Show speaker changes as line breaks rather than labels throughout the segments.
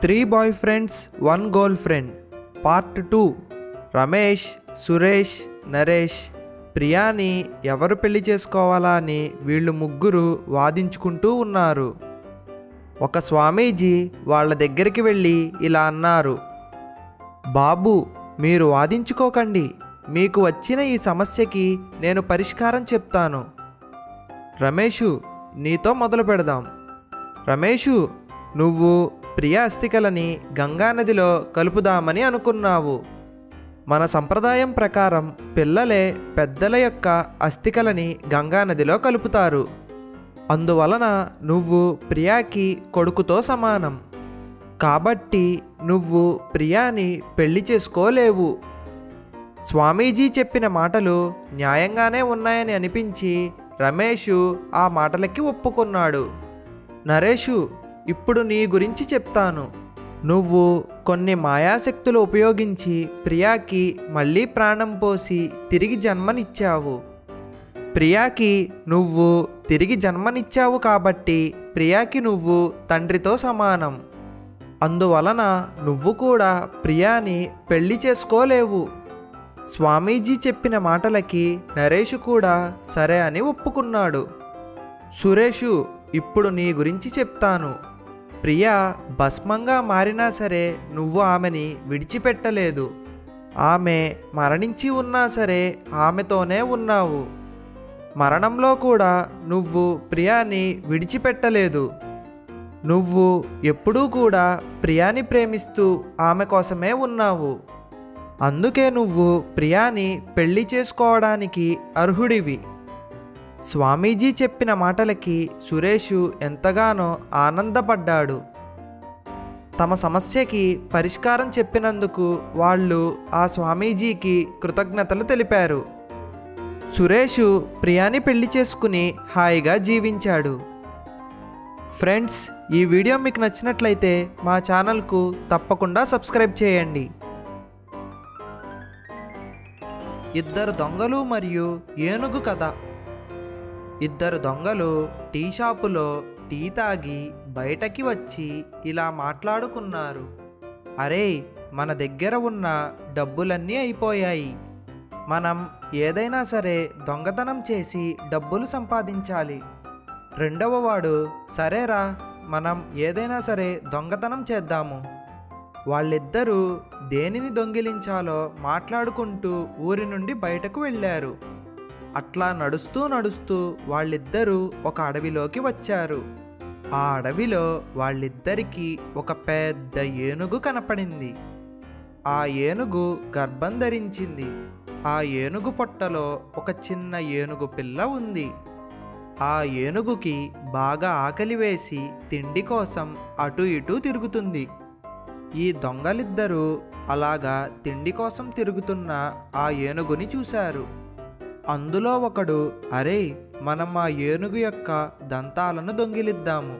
three boyfriends one girlfriend part two Ramesh Suresh Naresh ప్రియాని ఎవరు పెళ్లి చేసుకోవాలా అని వీళ్ళు ముగ్గురు వాదించుకుంటూ ఉన్నారు ఒక స్వామీజీ వాళ్ళ దగ్గరికి వెళ్ళి ఇలా అన్నారు బాబు మీరు వాదించుకోకండి మీకు వచ్చిన ఈ సమస్యకి నేను పరిష్కారం చెప్తాను రమేషు నీతో మొదలు పెడదాం రమేషు నువ్వు ప్రియ అస్థికలని గంగానదిలో కలుపుదామని అనుకున్నావు మన సంప్రదాయం ప్రకారం పిల్లలే పెద్దల యొక్క అస్థికలని గంగానదిలో కలుపుతారు అందువలన నువ్వు ప్రియాకి కొడుకుతో సమానం కాబట్టి నువ్వు ప్రియాని పెళ్లి చేసుకోలేవు స్వామీజీ చెప్పిన మాటలు న్యాయంగానే ఉన్నాయని అనిపించి రమేషు ఆ మాటలకి ఒప్పుకున్నాడు నరేషు ఇప్పుడు నీ గురించి చెప్తాను నువ్వు కొన్ని మాయాశక్తులు ఉపయోగించి ప్రియాకి మళ్ళీ ప్రాణం పోసి తిరిగి జన్మనిచ్చావు ప్రియాకి నువ్వు తిరిగి జన్మనిచ్చావు కాబట్టి ప్రియాకి నువ్వు తండ్రితో సమానం అందువలన నువ్వు కూడా ప్రియాని పెళ్లి చేసుకోలేవు స్వామీజీ చెప్పిన మాటలకి నరేషు కూడా సరే అని ఒప్పుకున్నాడు సురేషు ఇప్పుడు నీ గురించి చెప్తాను ప్రియా భస్మంగా మారినా సరే నువ్వు ఆమెని విడిచిపెట్టలేదు ఆమె మరణించి ఉన్నా సరే ఆమెతోనే ఉన్నావు మరణంలో కూడా నువ్వు ప్రియాని విడిచిపెట్టలేదు నువ్వు ఎప్పుడూ కూడా ప్రియాని ప్రేమిస్తూ ఆమె కోసమే ఉన్నావు అందుకే నువ్వు ప్రియాని పెళ్లి చేసుకోవడానికి అర్హుడివి స్వామీజీ చెప్పిన మాటలకి సురేషు ఎంతగానో ఆనందపడ్డాడు తమ సమస్యకి పరిష్కారం చెప్పినందుకు వాళ్ళు ఆ స్వామీజీకి కృతజ్ఞతలు తెలిపారు సురేషు ప్రియాని పెళ్లి చేసుకుని హాయిగా జీవించాడు ఫ్రెండ్స్ ఈ వీడియో మీకు నచ్చినట్లయితే మా ఛానల్కు తప్పకుండా సబ్స్క్రైబ్ చేయండి ఇద్దరు దొంగలు మరియు ఏనుగు కథ ఇద్దరు దొంగలు టీ షాపులో టీ తాగి బయటకి వచ్చి ఇలా మాట్లాడుకున్నారు అరే మన దగ్గర ఉన్న డబ్బులన్నీ అయిపోయాయి మనం ఏదైనా సరే దొంగతనం చేసి డబ్బులు సంపాదించాలి రెండవ వాడు సరేరా మనం ఏదైనా సరే దొంగతనం చేద్దాము వాళ్ళిద్దరూ దేనిని దొంగిలించాలో మాట్లాడుకుంటూ ఊరి నుండి బయటకు వెళ్ళారు అట్లా నడుస్తూ నడుస్తూ వాళ్ళిద్దరూ ఒక అడవిలోకి వచ్చారు ఆ అడవిలో వాళ్ళిద్దరికీ ఒక పెద్ద ఏనుగు కనపడింది ఆ ఏనుగు గర్భం ధరించింది ఆ ఏనుగు పొట్టలో ఒక చిన్న ఏనుగు పిల్ల ఉంది ఆ ఏనుగుకి బాగా ఆకలి వేసి తిండి కోసం అటు ఇటు తిరుగుతుంది ఈ దొంగలిద్దరూ అలాగా తిండి కోసం తిరుగుతున్న ఆ ఏనుగుని చూశారు అందులో ఒకడు అరే మనం ఆ ఏనుగు యొక్క దంతాలను దొంగిలిద్దాము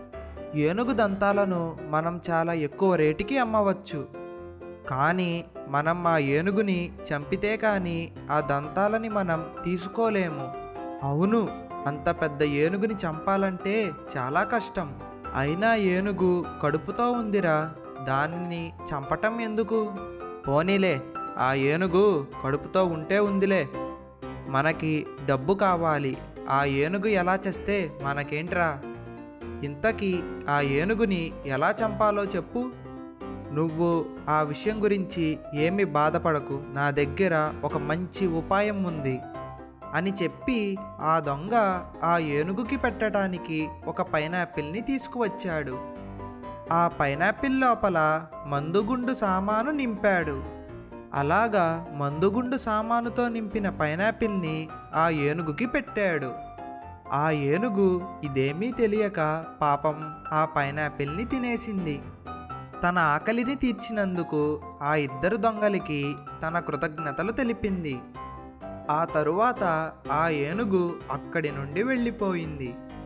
ఏనుగు దంతాలను మనం చాలా ఎక్కువ రేటుకి అమ్మవచ్చు కానీ మనం ఆ ఏనుగుని చంపితే కానీ ఆ దంతాలని మనం తీసుకోలేము అవును అంత పెద్ద ఏనుగుని చంపాలంటే చాలా కష్టం అయినా ఏనుగు కడుపుతో ఉందిరా దానిని చంపటం ఎందుకు పోనీలే ఆ ఏనుగు కడుపుతో ఉంటే ఉందిలే మనకి డబ్బు కావాలి ఆ ఏనుగు ఎలా చేస్తే మనకేంట్రా ఇంతకీ ఆ ఏనుగుని ఎలా చంపాలో చెప్పు నువ్వు ఆ విషయం గురించి ఏమి బాధపడకు నా దగ్గర ఒక మంచి ఉపాయం ఉంది అని చెప్పి ఆ దొంగ ఆ ఏనుగుకి పెట్టడానికి ఒక పైనాపిల్ని తీసుకువచ్చాడు ఆ పైనాపిల్ లోపల మందుగుండు సామాను నింపాడు అలాగా మందుగుండు సామానుతో నింపిన పైనాపిల్ని ఆ ఏనుగుకి పెట్టాడు ఆ ఏనుగు ఇదేమీ తెలియక పాపం ఆ పైనాపిల్ని తినేసింది తన ఆకలిని తీర్చినందుకు ఆ ఇద్దరు దొంగలకి తన కృతజ్ఞతలు తెలిపింది ఆ తరువాత ఆ ఏనుగు అక్కడి నుండి వెళ్ళిపోయింది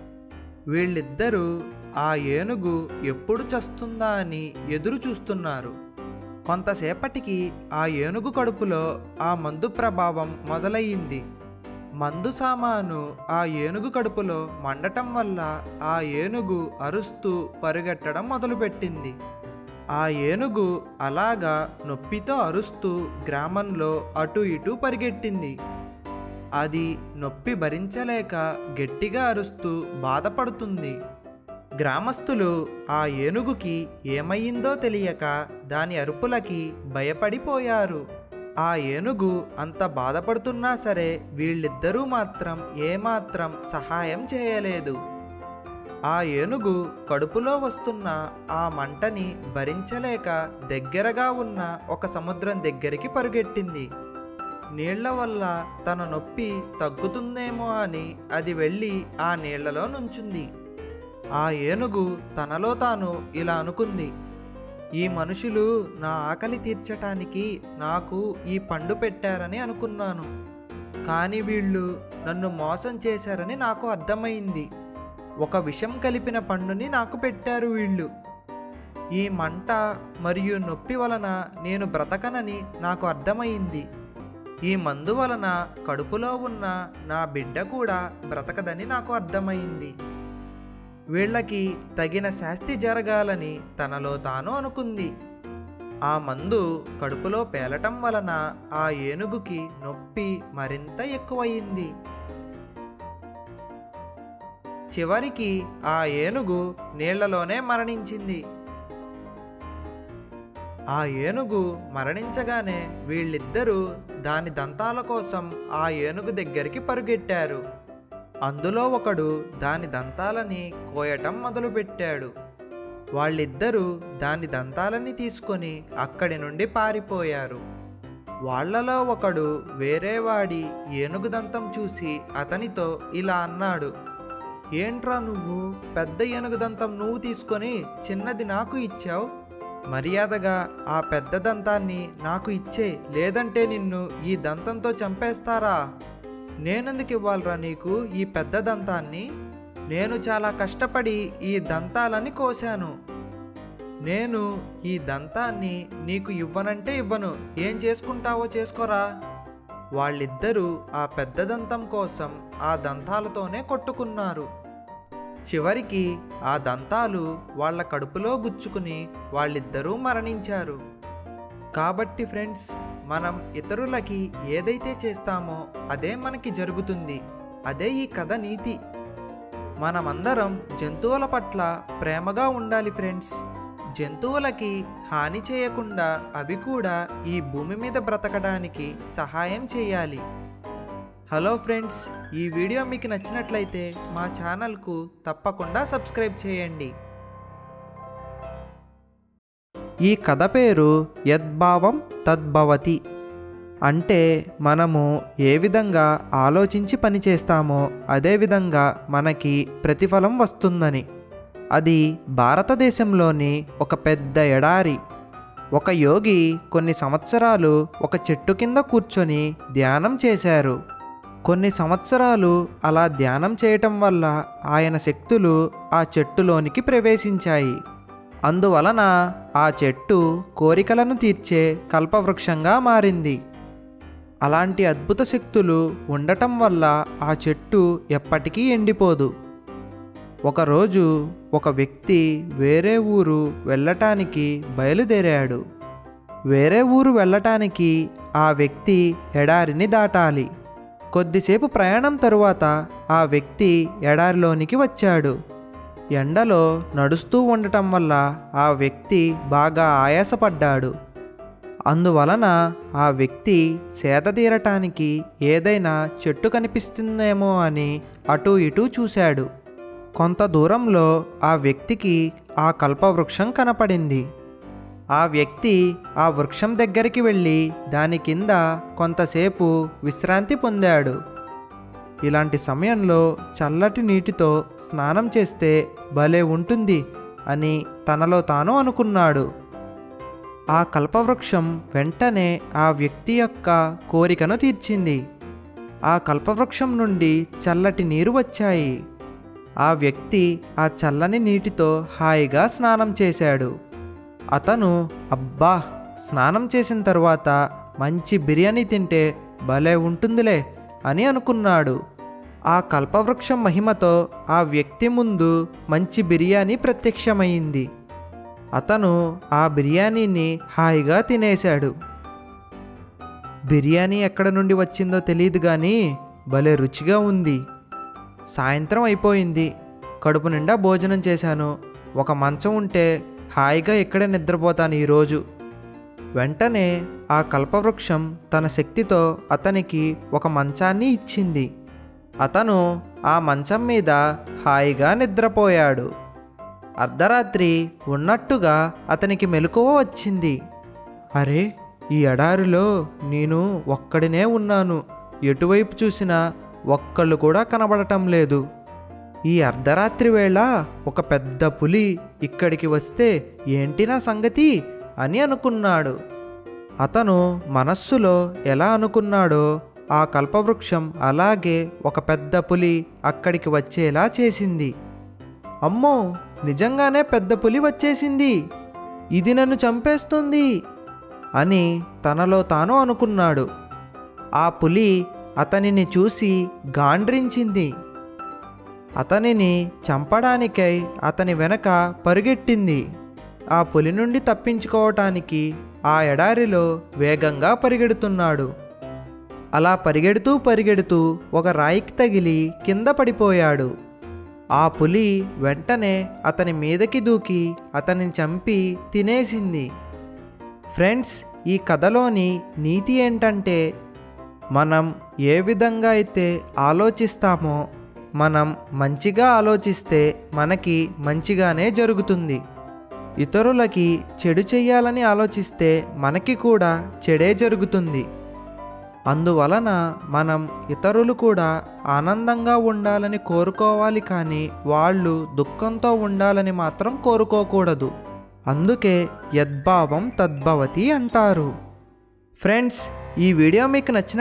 వీళ్ళిద్దరూ ఆ ఏనుగు ఎప్పుడు చస్తుందా అని ఎదురు చూస్తున్నారు కొంతసేపటికి ఆ ఏనుగు కడుపులో ఆ మందు ప్రభావం మొదలయ్యింది మందు సామాను ఆ ఏనుగు కడుపులో మండటం వల్ల ఆ ఏనుగు అరుస్తూ పరుగెట్టడం మొదలుపెట్టింది ఆ ఏనుగు అలాగా నొప్పితో అరుస్తూ గ్రామంలో అటు ఇటు పరిగెట్టింది అది నొప్పి భరించలేక గట్టిగా అరుస్తూ బాధపడుతుంది గ్రామస్తులు ఆ ఏనుగుకి ఏమయ్యిందో తెలియక దాని అరుపులకి భయపడిపోయారు ఆ ఏనుగు అంత బాధపడుతున్నా సరే వీళ్ళిద్దరూ మాత్రం ఏమాత్రం సహాయం చేయలేదు ఆ ఏనుగు కడుపులో వస్తున్న ఆ మంటని భరించలేక దగ్గరగా ఉన్న ఒక సముద్రం దగ్గరికి పరుగెట్టింది నీళ్ల వల్ల తన నొప్పి తగ్గుతుందేమో అని అది వెళ్ళి ఆ నీళ్లలో నుంచుంది ఆ ఏనుగు తనలో తాను ఇలా అనుకుంది ఈ మనుషులు నా ఆకలి తీర్చటానికి నాకు ఈ పండు పెట్టారని అనుకున్నాను కానీ వీళ్ళు నన్ను మోసం చేశారని నాకు అర్థమైంది ఒక విషం కలిపిన పండుని నాకు పెట్టారు వీళ్ళు ఈ మంట మరియు నొప్పి వలన నేను బ్రతకనని నాకు అర్థమైంది ఈ మందు వలన కడుపులో ఉన్న నా బిడ్డ కూడా బ్రతకదని నాకు అర్థమైంది వీళ్ళకి తగిన శాస్తి జరగాలని తనలో తాను అనుకుంది ఆ మందు కడుపులో పేలటం వలన ఆ ఏనుగుకి నొప్పి మరింత ఎక్కువయింది చివరికి ఆ ఏనుగు నీళ్లలోనే మరణించింది ఆ ఏనుగు మరణించగానే వీళ్ళిద్దరూ దాని దంతాల కోసం ఆ ఏనుగు దగ్గరికి పరుగెట్టారు అందులో ఒకడు దాని దంతాలని కోయటం మొదలుపెట్టాడు వాళ్ళిద్దరూ దాని దంతాలని తీసుకొని అక్కడి నుండి పారిపోయారు వాళ్ళలో ఒకడు వేరేవాడి ఏనుగు దంతం చూసి అతనితో ఇలా అన్నాడు ఏంట్రా నువ్వు పెద్ద ఏనుగు దంతం నువ్వు తీసుకొని చిన్నది నాకు ఇచ్చావు మర్యాదగా ఆ పెద్ద దంతాన్ని నాకు ఇచ్చే లేదంటే నిన్ను ఈ దంతంతో చంపేస్తారా నేనెందుకు ఇవ్వాలరా నీకు ఈ పెద్ద దంతాన్ని నేను చాలా కష్టపడి ఈ దంతాలని కోశాను నేను ఈ దంతాన్ని నీకు ఇవ్వనంటే ఇవ్వను ఏం చేసుకుంటావో చేసుకోరా వాళ్ళిద్దరూ ఆ పెద్ద దంతం కోసం ఆ దంతాలతోనే కొట్టుకున్నారు చివరికి ఆ దంతాలు వాళ్ళ కడుపులో గుచ్చుకుని వాళ్ళిద్దరూ మరణించారు కాబట్టి ఫ్రెండ్స్ మనం ఇతరులకి ఏదైతే చేస్తామో అదే మనకి జరుగుతుంది అదే ఈ కథ నీతి మనమందరం జంతువుల పట్ల ప్రేమగా ఉండాలి ఫ్రెండ్స్ జంతువులకి హాని చేయకుండా అవి కూడా ఈ భూమి మీద బ్రతకడానికి సహాయం చేయాలి హలో ఫ్రెండ్స్ ఈ వీడియో మీకు నచ్చినట్లయితే మా ఛానల్కు తప్పకుండా సబ్స్క్రైబ్ చేయండి ఈ కథ పేరు యద్భావం తద్భవతి అంటే మనము ఏ విధంగా ఆలోచించి పని చేస్తామో అదే విధంగా మనకి ప్రతిఫలం వస్తుందని అది భారతదేశంలోని ఒక పెద్ద ఎడారి ఒక యోగి కొన్ని సంవత్సరాలు ఒక చెట్టు కింద కూర్చొని ధ్యానం చేశారు కొన్ని సంవత్సరాలు అలా ధ్యానం చేయటం వల్ల ఆయన శక్తులు ఆ చెట్టులోనికి ప్రవేశించాయి అందువలన ఆ చెట్టు కోరికలను తీర్చే కల్పవృక్షంగా మారింది అలాంటి అద్భుత శక్తులు ఉండటం వల్ల ఆ చెట్టు ఎప్పటికీ ఎండిపోదు ఒకరోజు ఒక వ్యక్తి వేరే ఊరు వెళ్ళటానికి బయలుదేరాడు వేరే ఊరు వెళ్ళటానికి ఆ వ్యక్తి ఎడారిని దాటాలి కొద్దిసేపు ప్రయాణం తరువాత ఆ వ్యక్తి ఎడారిలోనికి వచ్చాడు ఎండలో నడుస్తూ ఉండటం వల్ల ఆ వ్యక్తి బాగా ఆయాసపడ్డాడు అందువలన ఆ వ్యక్తి సేద తీరటానికి ఏదైనా చెట్టు కనిపిస్తుందేమో అని అటూ ఇటూ చూశాడు కొంత దూరంలో ఆ వ్యక్తికి ఆ కల్పవృక్షం కనపడింది ఆ వ్యక్తి ఆ వృక్షం దగ్గరికి వెళ్ళి దాని కింద కొంతసేపు విశ్రాంతి పొందాడు ఇలాంటి సమయంలో చల్లటి నీటితో స్నానం చేస్తే భలే ఉంటుంది అని తనలో తాను అనుకున్నాడు ఆ కల్పవృక్షం వెంటనే ఆ వ్యక్తి యొక్క కోరికను తీర్చింది ఆ కల్పవృక్షం నుండి చల్లటి నీరు వచ్చాయి ఆ వ్యక్తి ఆ చల్లని నీటితో హాయిగా స్నానం చేశాడు అతను అబ్బా స్నానం చేసిన తర్వాత మంచి బిర్యానీ తింటే భలే ఉంటుందిలే అని అనుకున్నాడు ఆ కల్పవృక్షం మహిమతో ఆ వ్యక్తి ముందు మంచి బిర్యానీ ప్రత్యక్షమైంది అతను ఆ బిర్యానీని హాయిగా తినేశాడు బిర్యానీ ఎక్కడ నుండి వచ్చిందో తెలియదు కానీ భలే రుచిగా ఉంది సాయంత్రం అయిపోయింది కడుపు నిండా భోజనం చేశాను ఒక మంచం ఉంటే హాయిగా ఇక్కడే నిద్రపోతాను ఈరోజు వెంటనే ఆ కల్పవృక్షం తన శక్తితో అతనికి ఒక మంచాన్ని ఇచ్చింది అతను ఆ మంచం మీద హాయిగా నిద్రపోయాడు అర్ధరాత్రి ఉన్నట్టుగా అతనికి మెలకువ వచ్చింది అరే ఈ ఎడారిలో నేను ఒక్కడినే ఉన్నాను ఎటువైపు చూసినా ఒక్కళ్ళు కూడా కనబడటం లేదు ఈ అర్ధరాత్రి వేళ ఒక పెద్ద పులి ఇక్కడికి వస్తే ఏంటి నా సంగతి అని అనుకున్నాడు అతను మనస్సులో ఎలా అనుకున్నాడో ఆ కల్పవృక్షం అలాగే ఒక పెద్ద పులి అక్కడికి వచ్చేలా చేసింది అమ్మో నిజంగానే పెద్ద పులి వచ్చేసింది ఇది నన్ను చంపేస్తుంది అని తనలో తాను అనుకున్నాడు ఆ పులి అతనిని చూసి గాండ్రించింది అతనిని చంపడానికై అతని వెనక పరుగెట్టింది ఆ పులి నుండి తప్పించుకోవటానికి ఆ ఎడారిలో వేగంగా పరిగెడుతున్నాడు అలా పరిగెడుతూ పరిగెడుతూ ఒక రాయికి తగిలి కింద పడిపోయాడు ఆ పులి వెంటనే అతని మీదకి దూకి అతనిని చంపి తినేసింది ఫ్రెండ్స్ ఈ కథలోని నీతి ఏంటంటే మనం ఏ విధంగా అయితే ఆలోచిస్తామో మనం మంచిగా ఆలోచిస్తే మనకి మంచిగానే జరుగుతుంది ఇతరులకి చెడు చెయ్యాలని ఆలోచిస్తే మనకి కూడా చెడే జరుగుతుంది అందువలన మనం ఇతరులు కూడా ఆనందంగా ఉండాలని కోరుకోవాలి కానీ వాళ్ళు దుఃఖంతో ఉండాలని మాత్రం కోరుకోకూడదు అందుకే యద్భావం తద్భవతి అంటారు ఫ్రెండ్స్ ఈ వీడియో మీకు నచ్చిన